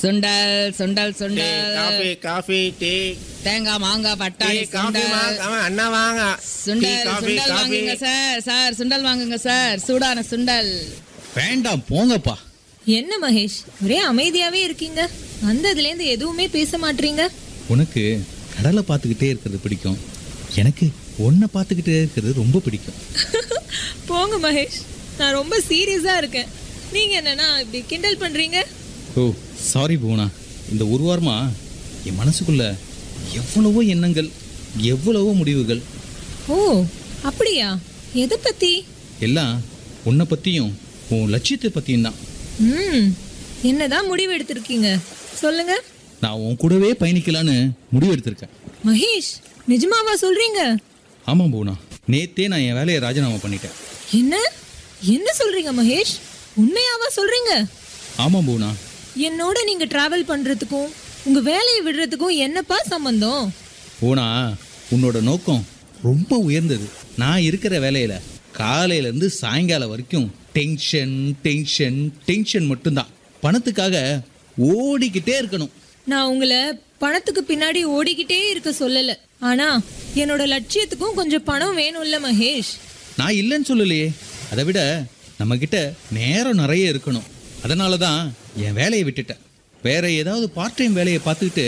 சுண்டல் சுண்டல் டீ சுண்டல் coffee coffee tea தேங்காய் மாங்காய் டீ பட்டாணி காஃபி சுண்டல் மா அண்ணா வாங்க டீ சுண்டல் காஃபி சுண்டல் காஃபி வாங்குங்க சார் சார் சுண்டல் வாங்குங்க சார் சூடான சுண்டல் வேண்டாம் போங்கப்பா என்ன மகேஷ் ஒரே அமைதியாவே இருக்கீங்க வந்ததுல இருந்து எதுவுமே பேச மாட்டீங்க உனக்கு கடலை பார்த்துக்கிட்டே இருக்கிறது பிடிக்கும் எனக்கு உன்னை பார்த்துக்கிட்டே இருக்கிறது ரொம்ப பிடிக்கும் போங்க மகேஷ் நான் ரொம்ப சீரியஸா இருக்கேன் நீங்க என்னன்னா இப்படி கிண்டல் பண்றீங்க ஓ சாரி பூனா இந்த ஒரு வாரமா என் மனசுக்குள்ள எவ்வளவோ எண்ணங்கள் எவ்வளவோ முடிவுகள் ஓ அப்படியா எதை பத்தி எல்லாம் உன்னை பற்றியும் உன் லட்சியத்தை பற்றியும் தான் ம் என்னதான் முடிவு எடுத்திருக்கீங்க சொல்லுங்க நான் உன் கூடவே பயணிக்கலான்னு முடிவு எடுத்திருக்கேன் மகேஷ் நிஜமாவா சொல்றீங்க ஆமாம் பூனா நேத்தே நான் என் வேலையை ராஜினாமா பண்ணிட்டேன் என்ன என்ன சொல்றீங்க மகேஷ் உண்மையாவா சொல்றீங்க ஆமாம் பூனா என்னோட நீங்க டிராவல் பண்றதுக்கும் உங்க வேலையை விடுறதுக்கும் என்னப்பா சம்பந்தம் பூனா உன்னோட நோக்கம் ரொம்ப உயர்ந்தது நான் இருக்கிற வேலையில் காலையிலேருந்து சாயங்காலம் வரைக்கும் டென்ஷன் டென்ஷன் டென்ஷன் மட்டும்தான் பணத்துக்காக ஓடிக்கிட்டே இருக்கணும் நான் உங்களை பணத்துக்கு பின்னாடி ஓடிக்கிட்டே இருக்க சொல்லல ஆனா என்னோட லட்சியத்துக்கும் கொஞ்சம் பணம் வேணும்ல மகேஷ் நான் இல்லைன்னு சொல்லலையே அதை விட நம்மக்கிட்ட நேரம் நிறைய இருக்கணும் அதனால தான் என் வேலையை விட்டுட்டேன் வேற ஏதாவது பார்ட் டைம் வேலையை பார்த்துக்கிட்டு